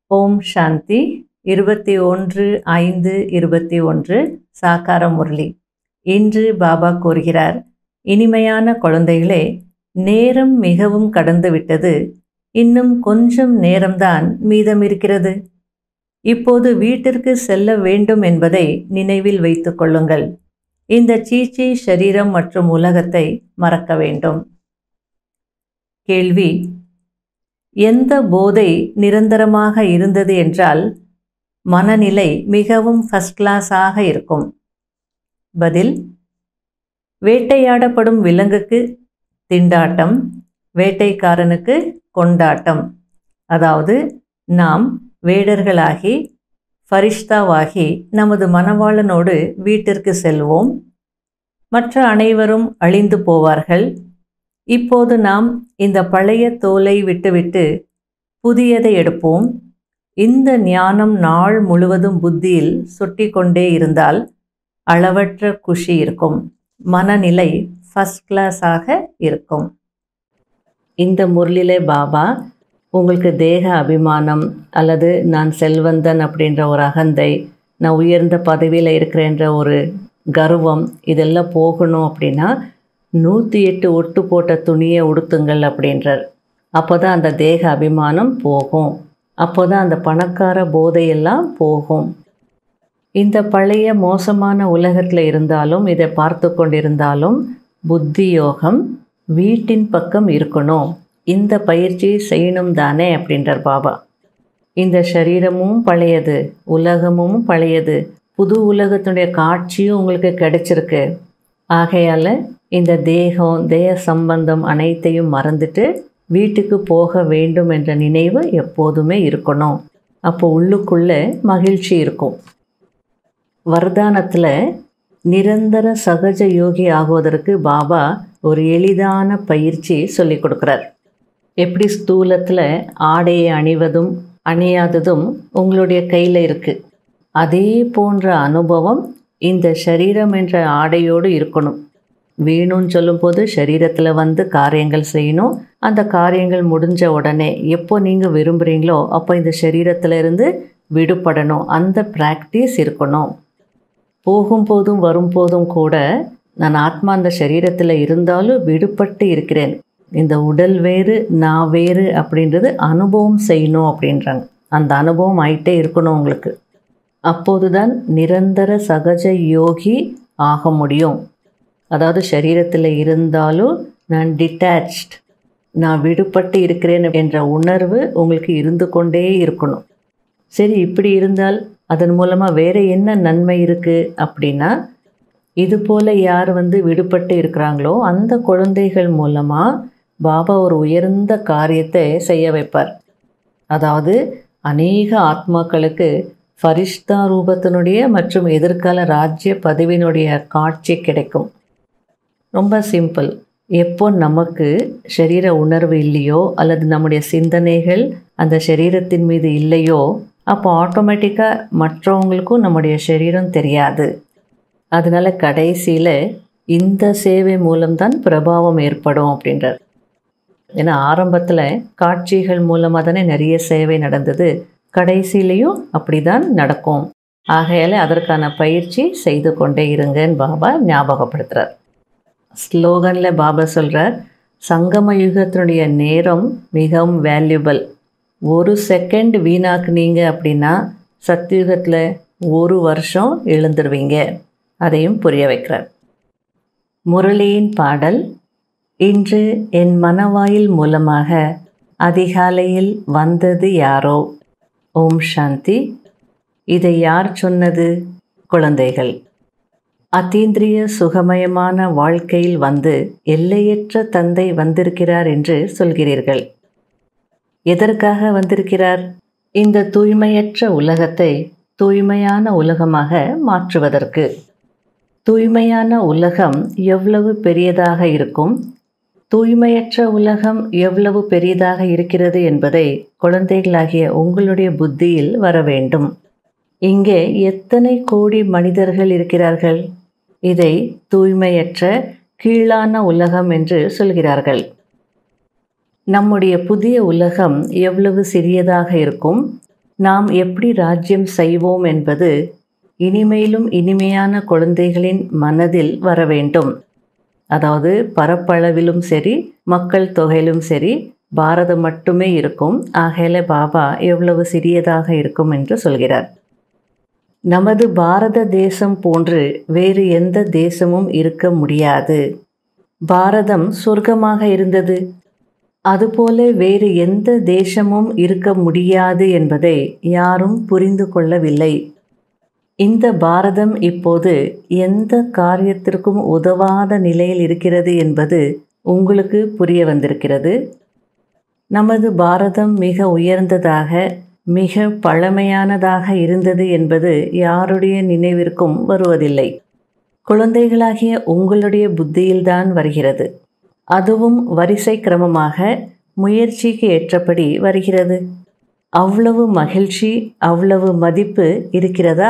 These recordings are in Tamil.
ஓம் சாந்தி இருபத்தி ஒன்று ஐந்து இருபத்தி ஒன்று சாக்கார முரளி இன்று பாபா கூறுகிறார் இனிமையான குழந்தைகளே நேரம் மிகவும் கடந்து விட்டது இன்னும் கொஞ்சம் நேரம்தான் மீதம் இருக்கிறது இப்போது வீட்டிற்கு செல்ல வேண்டும் என்பதை நினைவில் வைத்துக் கொள்ளுங்கள் இந்த சீச்சி சரீரம் மற்றும் உலகத்தை மறக்க வேண்டும் கேள்வி எந்த போதை நிரந்தரமாக இருந்தது என்றால் மனநிலை மிகவும் ஃபஸ்ட் கிளாஸாக இருக்கும் பதில் வேட்டையாடப்படும் விலங்குக்கு திண்டாட்டம் வேட்டைக்காரனுக்கு கொண்டாட்டம் அதாவது நாம் வேடர்களாகி ஃபரிஷ்தாவாகி நமது மணவாளனோடு வீட்டிற்கு செல்வோம் மற்ற அனைவரும் அழிந்து போவார்கள் இப்போது நாம் இந்த பழைய தோலை விட்டுவிட்டு புதியதை எடுப்போம் இந்த ஞானம் நாள் முழுவதும் புத்தியில் சுட்டி கொண்டே இருந்தால் அளவற்ற குஷி இருக்கும் மனநிலை ஃபஸ்ட் கிளாஸாக இருக்கும் இந்த முரளிலே பாபா உங்களுக்கு தேக அபிமானம் அல்லது நான் செல்வந்தன் அப்படின்ற ஒரு அகந்தை நான் உயர்ந்த பதவியில் இருக்கிறேன்ற ஒரு கர்வம் இதெல்லாம் போகணும் அப்படின்னா நூற்றி எட்டு ஒட்டு போட்ட துணியை உடுத்துங்கள் அப்படின்றார் அப்போ தான் அந்த தேக அபிமானம் போகும் அப்போ தான் அந்த பணக்கார போதையெல்லாம் போகும் இந்த பழைய மோசமான உலகத்தில் இருந்தாலும் இதை பார்த்து கொண்டிருந்தாலும் புத்தி யோகம் வீட்டின் பக்கம் இருக்கணும் இந்த பயிற்சி செய்யணும் தானே அப்படின்றார் பாபா இந்த சரீரமும் பழையது உலகமும் பழையது புது உலகத்தினுடைய காட்சியும் உங்களுக்கு கிடைச்சிருக்கு ஆகையால் இந்த தேகம் தேக சம்பந்தம் அனைத்தையும் மறந்துட்டு வீட்டுக்கு போக வேண்டும் என்ற நினைவு எப்போதுமே இருக்கணும் அப்போ உள்ளுக்குள்ளே மகிழ்ச்சி இருக்கும் வர்தானத்தில் நிரந்தர சகஜ யோகி ஆகுவதற்கு பாபா ஒரு எளிதான பயிற்சி சொல்லி கொடுக்குறார் எப்படி ஸ்தூலத்தில் ஆடையை அணிவதும் அணியாததும் உங்களுடைய கையில் இருக்குது அதே போன்ற அனுபவம் இந்த சரீரம் என்ற ஆடையோடு இருக்கணும் வேணும்னு சொல்லும்போது சரீரத்தில் வந்து காரியங்கள் செய்யணும் அந்த காரியங்கள் முடிஞ்ச உடனே எப்போ நீங்கள் விரும்புகிறீங்களோ அப்போ இந்த சரீரத்தில் இருந்து விடுபடணும் அந்த ப்ராக்டிஸ் இருக்கணும் போகும்போதும் வரும்போதும் கூட நான் ஆத்மா அந்த சரீரத்தில் இருந்தாலும் விடுபட்டு இருக்கிறேன் இந்த உடல் வேறு நான் வேறு அப்படின்றது அனுபவம் செய்யணும் அப்படின்றாங்க அந்த அனுபவம் ஆயிட்டே இருக்கணும் உங்களுக்கு அப்போது தான் நிரந்தர சகஜ யோகி ஆக முடியும் அதாவது சரீரத்தில் இருந்தாலும் நான் டிட்டாச்ட் நான் விடுபட்டு இருக்கிறேன் என்ற உணர்வு உங்களுக்கு இருந்து கொண்டே இருக்கணும் சரி இப்படி இருந்தால் அதன் மூலமாக வேறு என்ன நன்மை இருக்குது அப்படின்னா இது போல் யார் வந்து விடுபட்டு இருக்கிறாங்களோ அந்த குழந்தைகள் மூலமாக பாபா ஒரு உயர்ந்த காரியத்தை செய்ய வைப்பார் அதாவது அநேக ஆத்மாக்களுக்கு ஃபரிஷ்தா ரூபத்தினுடைய மற்றும் எதிர்கால ராஜ்ய பதவியினுடைய காட்சி கிடைக்கும் ரொம்ப சிம்பிள் எப்போ நமக்கு சரீர உணர்வு இல்லையோ அல்லது நம்முடைய சிந்தனைகள் அந்த சரீரத்தின் மீது இல்லையோ அப்போ ஆட்டோமேட்டிக்காக மற்றவங்களுக்கும் நம்முடைய சரீரம் தெரியாது அதனால் கடைசியில் இந்த சேவை மூலம்தான் பிரபாவம் ஏற்படும் அப்படின்றார் ஏன்னா ஆரம்பத்தில் காட்சிகள் மூலமாக தானே நிறைய சேவை நடந்தது கடைசியிலையும் அப்படி தான் நடக்கும் ஆகையால் அதற்கான பயிற்சி செய்து கொண்டே இருங்கன்னு பாபா ஞாபகப்படுத்துகிறார் ஸ்லோகனில் பாபா சொல்கிறார் சங்கம யுகத்தினுடைய நேரம் மிகவும் வேல்யூபிள் ஒரு செகண்ட் வீணாக்குனீங்க அப்படின்னா சத்தியுகத்தில் ஒரு வருஷம் எழுந்துருவீங்க அதையும் புரிய வைக்கிறார் முரளியின் பாடல் இன்று என் மனவாயில் மூலமாக அதிகாலையில் வந்தது யாரோ ஓம் சாந்தி இதை யார் சொன்னது குழந்தைகள் அத்தீந்திரிய சுகமயமான வாழ்க்கையில் வந்து எல்லையற்ற தந்தை வந்திருக்கிறார் என்று சொல்கிறீர்கள் எதற்காக வந்திருக்கிறார் இந்த தூய்மையற்ற உலகத்தை தூய்மையான உலகமாக மாற்றுவதற்கு தூய்மையான உலகம் எவ்வளவு பெரியதாக இருக்கும் தூய்மையற்ற உலகம் எவ்வளவு பெரியதாக இருக்கிறது என்பதை குழந்தைகளாகிய உங்களுடைய புத்தியில் வர வேண்டும் இங்கே எத்தனை கோடி மனிதர்கள் இருக்கிறார்கள் இதை தூய்மையற்ற கீழான உலகம் என்று சொல்கிறார்கள் நம்முடைய புதிய உலகம் எவ்வளவு சிறியதாக இருக்கும் நாம் எப்படி ராஜ்யம் செய்வோம் என்பது இனிமேலும் இனிமையான குழந்தைகளின் மனதில் வர வேண்டும் அதாவது பரப்பளவிலும் சரி மக்கள் தொகையிலும் சரி பாரதம் மட்டுமே இருக்கும் ஆகையில பாபா எவ்வளவு சிறியதாக இருக்கும் என்று சொல்கிறார் நமது பாரத தேசம் போன்று வேறு எந்த தேசமும் இருக்க முடியாது பாரதம் சொர்க்கமாக இருந்தது அதுபோல வேறு எந்த தேசமும் இருக்க முடியாது என்பதை யாரும் புரிந்து கொள்ளவில்லை இந்த பாரதம் இப்போது எந்த காரியத்திற்கும் உதவாத நிலையில் இருக்கிறது என்பது உங்களுக்கு புரிய வந்திருக்கிறது நமது பாரதம் மிக உயர்ந்ததாக மிக பழமையானதாக இருந்தது என்பது யாருடைய நினைவிற்கும் வருவதில்லை குழந்தைகளாகிய உங்களுடைய புத்தியில்தான் வருகிறது அதுவும் வரிசை கிரமமாக முயற்சிக்கு ஏற்றபடி வருகிறது அவ்வளவு மகிழ்ச்சி அவ்வளவு மதிப்பு இருக்கிறதா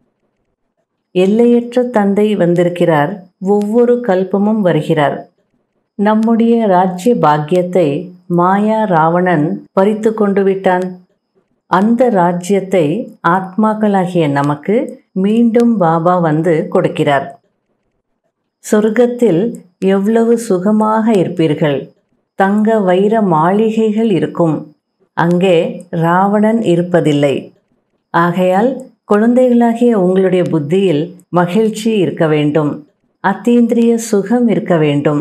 எல்லையற்ற தந்தை வந்திருக்கிறார் ஒவ்வொரு கல்பமும் வருகிறார் நம்முடைய ராஜ்ய பாக்கியத்தை மாயா ராவணன் பறித்து கொண்டு விட்டான் அந்த ராஜ்யத்தை ஆத்மாக்களாகிய நமக்கு மீண்டும் பாபா வந்து கொடுக்கிறார் சொர்க்கத்தில் எவ்வளவு சுகமாக இருப்பீர்கள் தங்க வைர மாளிகைகள் இருக்கும் அங்கே ராவணன் இருப்பதில்லை ஆகையால் குழந்தைகளாகிய உங்களுடைய புத்தியில் மகிழ்ச்சி இருக்க வேண்டும் அத்தீந்திரிய சுகம் இருக்க வேண்டும்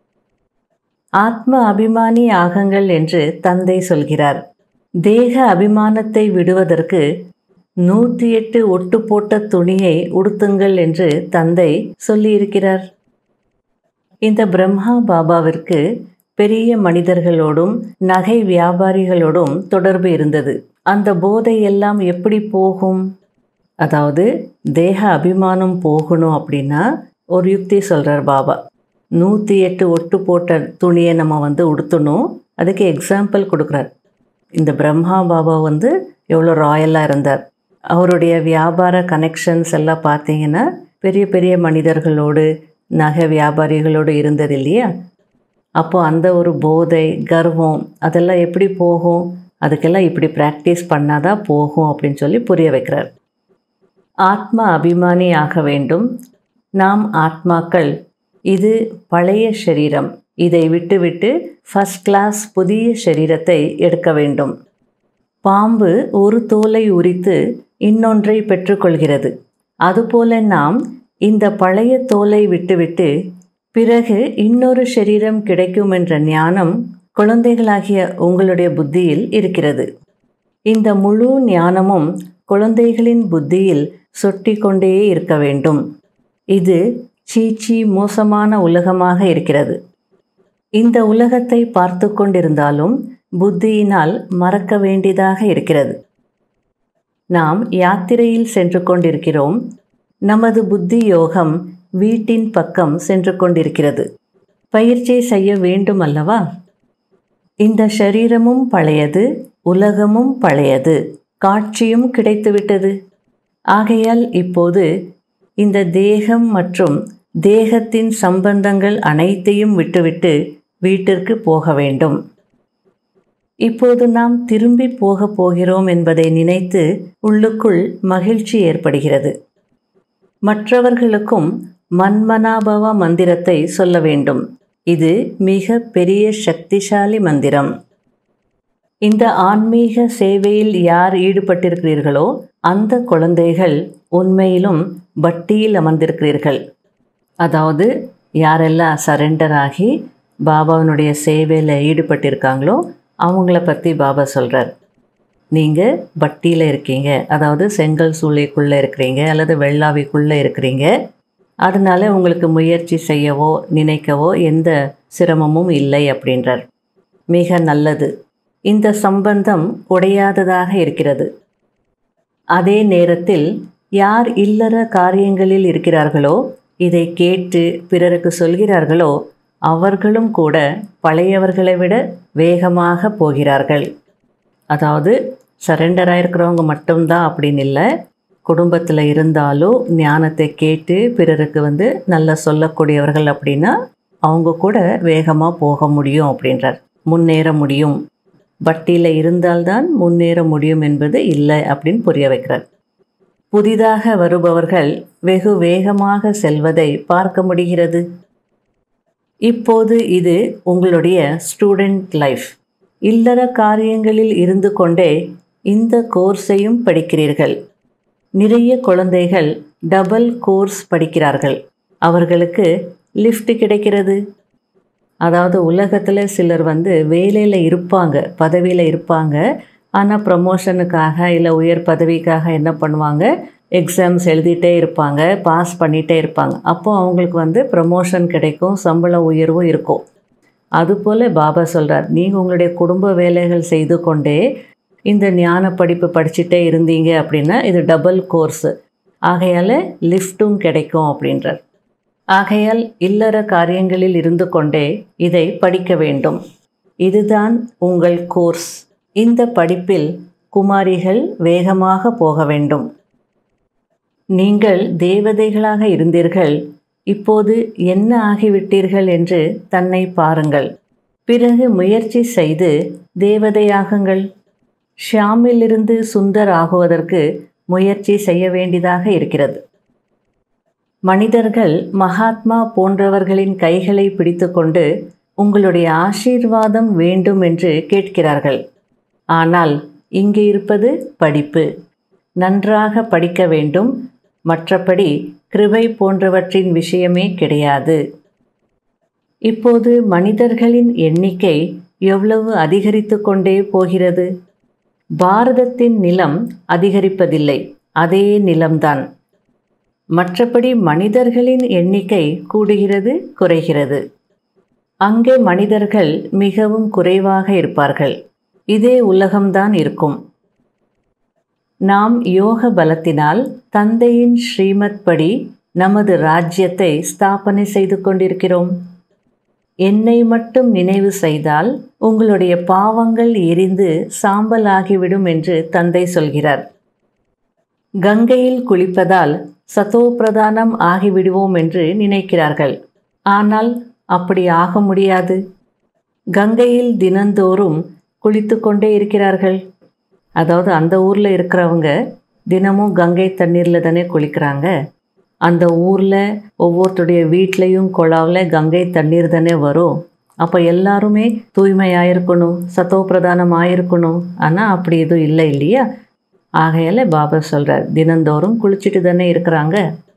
ஆத்ம அபிமானி ஆகங்கள் என்று தந்தை சொல்கிறார் தேக அபிமானத்தை விடுவதற்கு நூற்றி எட்டு ஒட்டு போட்ட துணியை உடுத்துங்கள் என்று தந்தை சொல்லியிருக்கிறார் இந்த பிரம்மா பாபாவிற்கு பெரிய மனிதர்களோடும் நகை வியாபாரிகளோடும் தொடர்பு இருந்தது அந்த போதை எல்லாம் எப்படி போகும் அதாவது தேக அபிமானம் போகணும் அப்படின்னா ஒரு யுக்தி சொல்கிறார் பாபா நூற்றி எட்டு ஒட்டு போட்ட துணியை நம்ம வந்து உடுத்தணும் அதுக்கு எக்ஸாம்பிள் கொடுக்குறார் இந்த பிரம்மா பாபா வந்து எவ்வளோ ராயலாக இருந்தார் அவருடைய வியாபார கனெக்ஷன்ஸ் எல்லாம் பார்த்தீங்கன்னா பெரிய பெரிய மனிதர்களோடு நகை வியாபாரிகளோடு இருந்தது இல்லையா அப்போது அந்த ஒரு போதை கர்வம் அதெல்லாம் எப்படி போகும் அதுக்கெல்லாம் இப்படி ப்ராக்டிஸ் பண்ணாதான் போகும் அப்படின்னு சொல்லி புரிய வைக்கிறார் ஆத்ம அபிமானி ஆக வேண்டும் நாம் ஆத்மாக்கள் இது பழைய சரீரம் இதை விட்டுவிட்டு ஃபஸ்ட் கிளாஸ் புதிய சரீரத்தை எடுக்க வேண்டும் பாம்பு ஒரு தோலை உரித்து இன்னொன்றை பெற்றுக்கொள்கிறது அதுபோல நாம் இந்த பழைய தோலை விட்டுவிட்டு பிறகு இன்னொரு சரீரம் கிடைக்கும் என்ற ஞானம் குழந்தைகளாகிய உங்களுடைய புத்தியில் இருக்கிறது இந்த முழு ஞானமும் குழந்தைகளின் புத்தியில் சொட்டி கொண்டே இருக்க வேண்டும் இது சீச்சி மோசமான உலகமாக இருக்கிறது இந்த உலகத்தை பார்த்து கொண்டிருந்தாலும் புத்தியினால் மறக்க வேண்டியதாக இருக்கிறது நாம் யாத்திரையில் சென்று கொண்டிருக்கிறோம் நமது புத்தி யோகம் வீட்டின் பக்கம் சென்று கொண்டிருக்கிறது பயிற்சி செய்ய வேண்டும் அல்லவா இந்த சரீரமும் பழையது உலகமும் பழையது காட்சியும் கிடைத்துவிட்டது ஆகையால் இப்போது இந்த தேகம் மற்றும் தேகத்தின் சம்பந்தங்கள் அனைத்தையும் விட்டுவிட்டு வீட்டிற்கு போக வேண்டும் இப்போது நாம் திரும்பி போகப் போகிறோம் என்பதை நினைத்து உள்ளுக்குள் மகிழ்ச்சி ஏற்படுகிறது மற்றவர்களுக்கும் மன்மனாபவ மந்திரத்தை சொல்ல வேண்டும் இது மிக பெரிய சக்திசாலி மந்திரம் இந்த ஆன்மீக சேவையில் யார் ஈடுபட்டிருக்கிறீர்களோ அந்த குழந்தைகள் உண்மையிலும் பட்டியில் அமர்ந்திருக்கிறீர்கள் அதாவது யாரெல்லாம் சரெண்டர் ஆகி பாபாவினுடைய சேவையில் ஈடுபட்டிருக்காங்களோ அவங்கள பற்றி பாபா சொல்கிறார் நீங்கள் பட்டியில் இருக்கீங்க அதாவது செங்கல் சூளைக்குள்ளே இருக்கிறீங்க அல்லது வெள்ளாவிக்குள்ளே இருக்கிறீங்க அதனால உங்களுக்கு முயற்சி செய்யவோ நினைக்கவோ எந்த சிரமமும் இல்லை அப்படின்றார் மிக நல்லது இந்த சம்பந்தம் உடையாததாக இருக்கிறது அதே நேரத்தில் யார் இல்லற காரியங்களில் இருக்கிறார்களோ இதை கேட்டு பிறருக்கு சொல்கிறார்களோ அவர்களும் கூட பழையவர்களை விட வேகமாக போகிறார்கள் அதாவது சரெண்டராக இருக்கிறவங்க மட்டும்தான் அப்படின்னு இல்லை குடும்பத்தில் இருந்தாலும் ஞானத்தை கேட்டு பிறருக்கு வந்து நல்லா சொல்லக்கூடியவர்கள் அப்படின்னா அவங்க கூட வேகமாக போக முடியும் அப்படின்றார் முன்னேற முடியும் பட்டியில் இருந்தால்தான் முன்னேற முடியும் என்பது இல்லை அப்படின்னு புரிய வைக்கிறார் புதிதாக வருபவர்கள் வெகு வேகமாக செல்வதை பார்க்க முடிகிறது இப்போது இது உங்களுடைய ஸ்டூடெண்ட் லைஃப் இல்லற காரியங்களில் இருந்து கொண்டே இந்த கோர்ஸையும் படிக்கிறீர்கள் நிறைய குழந்தைகள் டபுள் கோர்ஸ் படிக்கிறார்கள் அவர்களுக்கு லிஃப்ட் கிடைக்கிறது அதாவது உலகத்தில் சிலர் வந்து வேலையில் இருப்பாங்க பதவியில் இருப்பாங்க ஆனால் ப்ரமோஷனுக்காக இல்லை உயர் பதவிக்காக என்ன பண்ணுவாங்க எக்ஸாம்ஸ் எழுதிட்டே இருப்பாங்க பாஸ் பண்ணிகிட்டே இருப்பாங்க அப்போது அவங்களுக்கு வந்து ப்ரமோஷன் கிடைக்கும் சம்பள உயர்வும் இருக்கும் அதுபோல் பாபா சொல்கிறார் நீங்கள் உங்களுடைய குடும்ப வேலைகள் செய்து கொண்டே இந்த ஞான படிப்பு படிச்சுட்டே இருந்தீங்க அப்படின்னா இது டபுள் கோர்ஸு ஆகையால் லிஃப்ட்டும் கிடைக்கும் அப்படின்றார் ஆகையால் இல்லற காரியங்களில் இருந்து கொண்டே இதை படிக்க வேண்டும் இதுதான் உங்கள் கோர்ஸ் இந்த படிப்பில் குமாரிகள் வேகமாக போக வேண்டும் நீங்கள் தேவதைகளாக இருந்தீர்கள் இப்போது என்ன ஆகிவிட்டீர்கள் என்று தன்னை பாருங்கள் பிறகு முயற்சி செய்து தேவதையாகுங்கள் ஷியாமிலிருந்து சுந்தர் ஆகுவதற்கு முயற்சி செய்ய வேண்டியதாக இருக்கிறது மனிதர்கள் மகாத்மா போன்றவர்களின் கைகளை பிடித்துக்கொண்டு உங்களுடைய ஆசீர்வாதம் வேண்டும் என்று கேட்கிறார்கள் ஆனால் இங்கே இருப்பது படிப்பு நன்றாக படிக்க வேண்டும் மற்றபடி கிருபை போன்றவற்றின் விஷயமே கிடையாது இப்போது மனிதர்களின் எண்ணிக்கை எவ்வளவு அதிகரித்து கொண்டே போகிறது பாரதத்தின் நிலம் அதிகரிப்பதில்லை அதே நிலம்தான் மற்றபடி மனிதர்களின் எண்ணிக்கை கூடுகிறது குறைகிறது அங்கே மனிதர்கள் மிகவும் குறைவாக இருப்பார்கள் இதே உலகம்தான் இருக்கும் நாம் யோக பலத்தினால் தந்தையின் ஸ்ரீமத் படி நமது ராஜ்யத்தை ஸ்தாபனை செய்து கொண்டிருக்கிறோம் என்னை மட்டும் நினைவு செய்தால் உங்களுடைய பாவங்கள் எரிந்து சாம்பல் ஆகிவிடும் என்று தந்தை சொல்கிறார் கங்கையில் குளிப்பதால் சத்தோ பிரதானம் ஆகிவிடுவோம் என்று நினைக்கிறார்கள் ஆனால் அப்படி ஆக முடியாது கங்கையில் தினந்தோறும் குளித்து கொண்டே இருக்கிறார்கள் அதாவது அந்த ஊரில் இருக்கிறவங்க தினமும் கங்கை தண்ணீரில் தானே குளிக்கிறாங்க அந்த ஊரில் ஒவ்வொருத்தருடைய வீட்லேயும் குழாவில் கங்கை தண்ணீர் தானே வரும் அப்போ எல்லாருமே தூய்மையாக இருக்கணும் சத்தோ பிரதானம் ஆயிருக்கணும் ஆனால் அப்படி எதுவும் இல்லை இல்லையா ஆகையால் பாபா சொல்கிறார் தினந்தோறும் குளிச்சுட்டு தானே இருக்கிறாங்க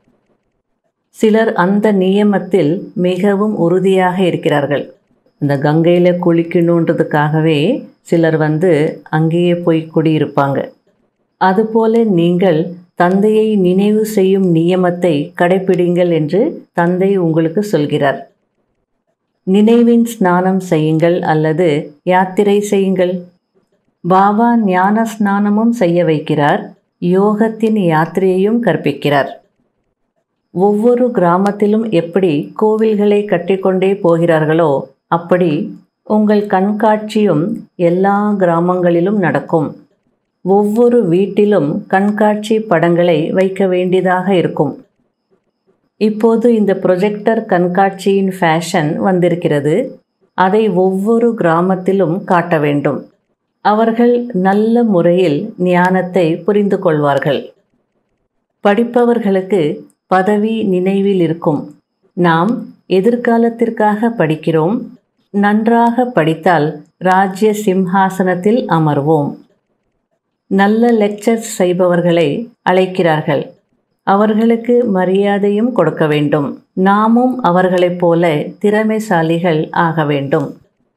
சிலர் அந்த நியமத்தில் மிகவும் உறுதியாக இருக்கிறார்கள் இந்த கங்கையில் குளிக்கணுன்றதுக்காகவே சிலர் வந்து அங்கேயே போய் குடியிருப்பாங்க அதுபோல நீங்கள் தந்தையை நினைவு செய்யும் நியமத்தை கடைப்பிடிங்கள் என்று தந்தை உங்களுக்கு சொல்கிறார் நினைவின் ஸ்நானம் செய்யுங்கள் அல்லது யாத்திரை செய்யுங்கள் பாபா ஞான ஸ்நானமும் செய்ய வைக்கிறார் யோகத்தின் யாத்திரையையும் கற்பிக்கிறார் ஒவ்வொரு கிராமத்திலும் எப்படி கோவில்களை கட்டிக்கொண்டே போகிறார்களோ அப்படி உங்கள் கண்காட்சியும் எல்லா கிராமங்களிலும் நடக்கும் ஒவ்வொரு வீட்டிலும் கண்காட்சி படங்களை வைக்க வேண்டியதாக இருக்கும் இப்போது இந்த ப்ரொஜெக்டர் கண்காட்சியின் ஃபேஷன் வந்திருக்கிறது அதை ஒவ்வொரு கிராமத்திலும் காட்ட வேண்டும் அவர்கள் நல்ல முறையில் ஞானத்தை புரிந்து கொள்வார்கள் படிப்பவர்களுக்கு பதவி நினைவில் இருக்கும் நாம் எதிர்காலத்திற்காக படிக்கிறோம் நன்றாக படித்தால் ராஜ்ய சிம்ஹாசனத்தில் அமர்வோம் நல்ல லெக்சர்ஸ் செய்பவர்களை அழைக்கிறார்கள் அவர்களுக்கு மரியாதையும் கொடுக்க வேண்டும் நாமும் அவர்களைப் போல திறமைசாலிகள் ஆக வேண்டும்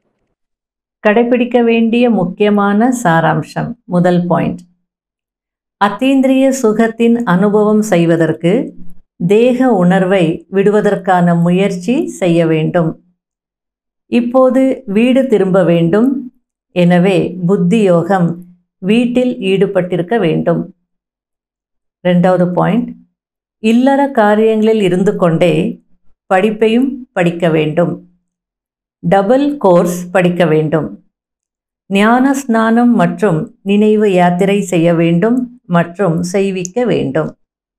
கடைபிடிக்க வேண்டிய முக்கியமான சாராம்சம் முதல் பாயிண்ட் அத்தீந்திரிய சுகத்தின் அனுபவம் செய்வதற்கு தேக உணர்வை விடுவதற்கான முயற்சி செய்ய வேண்டும் இப்போது வீடு திரும்ப வேண்டும் எனவே புத்தி யோகம் வீட்டில் ஈடுபட்டிருக்க வேண்டும் ரெண்டாவது பாயிண்ட் இல்லற காரியங்களில் இருந்து கொண்டே படிப்பையும் படிக்க வேண்டும் டபுள் கோர்ஸ் படிக்க வேண்டும் ஞான ஸ்நானம் மற்றும் நினைவு யாத்திரை செய்ய வேண்டும் மற்றும் செய்விக்க வேண்டும்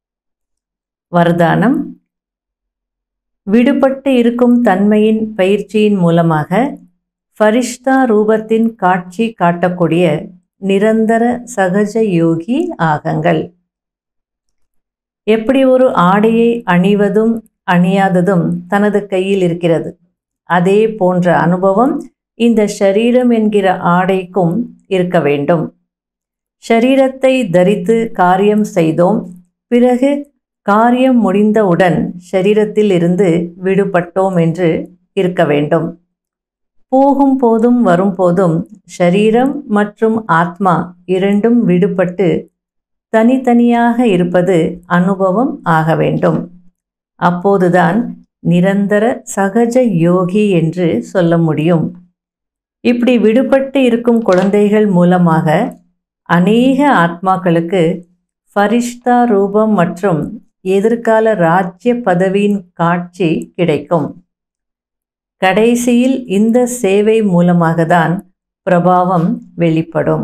வரதானம் விடுபட்டு இருக்கும் தன்மையின் பயிற்சியின் மூலமாக ஃபரிஷ்தா ரூபத்தின் காட்சி காட்டக்கூடிய நிரந்தர சகஜ யோகி ஆகங்கள் எப்படி ஒரு ஆடையை அணிவதும் அணியாததும் தனது கையில் இருக்கிறது அதே போன்ற அனுபவம் இந்த ஷரீரம் என்கிற ஆடைக்கும் இருக்க வேண்டும் ஷரீரத்தை தரித்து காரியம் செய்தோம் பிறகு காரியம் முடிந்தவுடன் ஷரீரத்தில் இருந்து விடுபட்டோம் என்று இருக்க வேண்டும் போகும் போதும் வரும்போதும் ஷரீரம் மற்றும் ஆத்மா இரண்டும் விடுபட்டு தனித்தனியாக இருப்பது அனுபவம் ஆக வேண்டும் அப்போதுதான் நிரந்தர சகஜ யோகி என்று சொல்ல முடியும் இப்படி விடுபட்டு இருக்கும் குழந்தைகள் மூலமாக அநேக ஆத்மாக்களுக்கு ஃபரிஷ்தா ரூபம் மற்றும் எதிர்கால ராஜ்ய பதவியின் காட்சி கிடைக்கும் கடைசியில் இந்த சேவை மூலமாக தான் பிரபாவம் வெளிப்படும்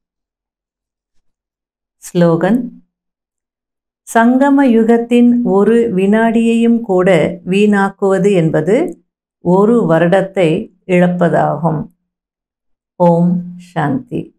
ஸ்லோகன் சங்கம யுகத்தின் ஒரு வினாடியையும் கூட வீணாக்குவது என்பது ஒரு வருடத்தை இழப்பதாகும் ஓம் சாந்தி